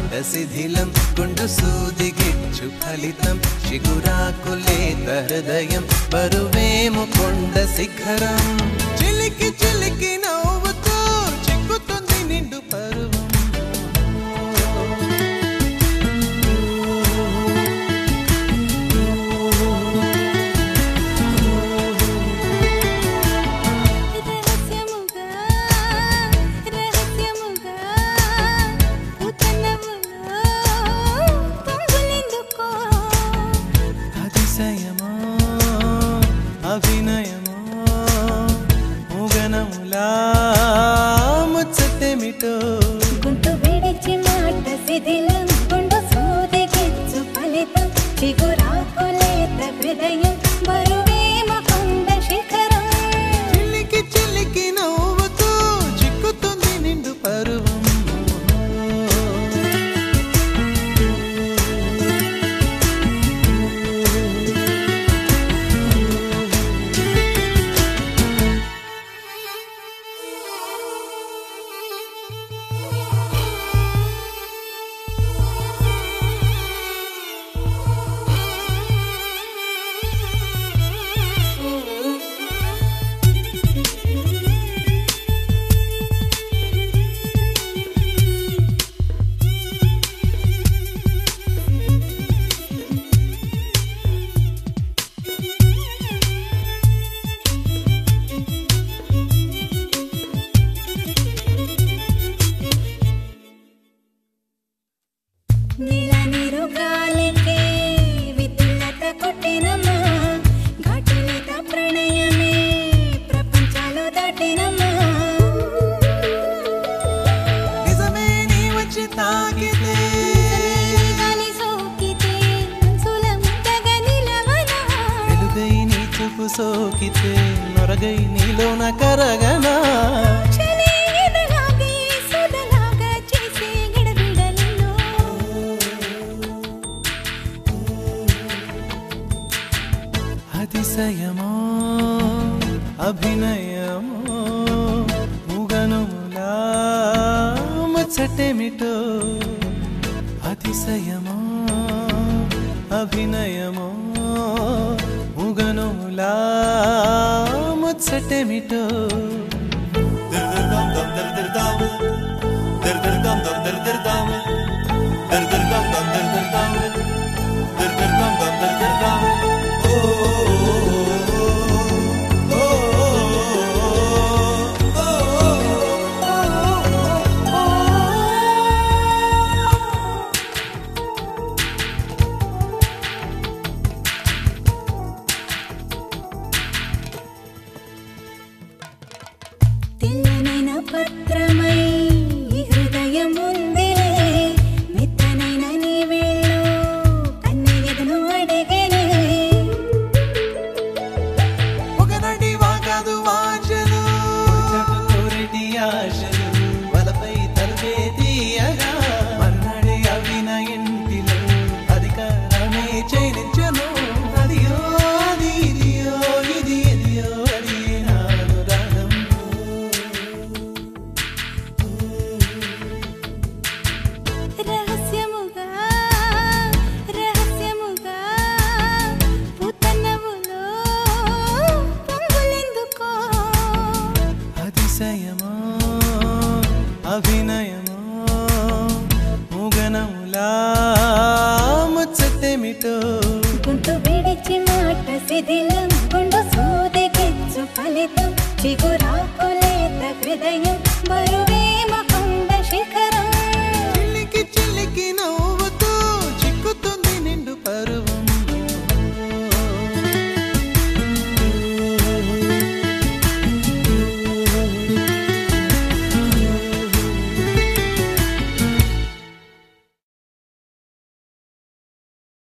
మాట శిథిలం గుండు సూది గిచ్చు ఫలితం చిగురాకులేత హృదయం బరువేము కొండ శిఖరం చిలికి చిలికి నవ్వుతూ చిక్కుతుంది నిండు పరువం రహస్యముగా రహస్యముగా ఉతనములో పొంగులెందుకో అతిశయమో అభినయమో ముగనములా ముచ్చటేమిటో గుంటు విడిచి మాట శిథిలం గుండు సూది గిచ్చు ఫలితం చిగురాకులేత హృదయం బరువేమ కొండ శిఖరం చిలికి చిలికి నవ్వుతూ చిక్కుతుంది నిండు పరువం నీల నీరు గాలికే విద్యుల్లత కొట్టినమ్మా ఘాటులేత ప్రణయమే ప్రపంచాలు దాటినమ్మా నిజమే నీ వచ్చి తాకితే గాలి సోకితే మనసుల ముద్దగా నిలవనా వెలుగై నీ చూపు సోకితే నొరగై నీలోన కరగనా చలే ఎదలాగే సుధలాగా చేసే గడబిడలలో అతిశయమో అభినయమో ముగనుములా ముచ్చటేమిటో అతిశయమో అభినయమో ముగనుములా ముచ్చటేమిటో తెల్లనైన పత్రమై ఈ హృదయం ఉందిలే మెత్తనైన నీ వేళ్ళు కన్నయ్యదను అడిగనే ఒకనాటి వాగదు వాంఛలు పొడిచాటు కోరేటి ఆశలు వలపై తలుపే తీయగా మర్నాడే అవిన ఇంటిలో అధికారమే చేయించను అదియో అది ఇదియో ఇది ఎదియో అది నాను రాగం రహస్యముగా రహస్యముగా పుతనములో పొంగులెందుకో అతిశయమో అభినయమో ముగనములా ముచ్చటేమిటో గుంటు విడిచి మాట శిథిలం గుండు సూది గిచ్చు ఫలితం చిగురాకులేత హృదయం బరువే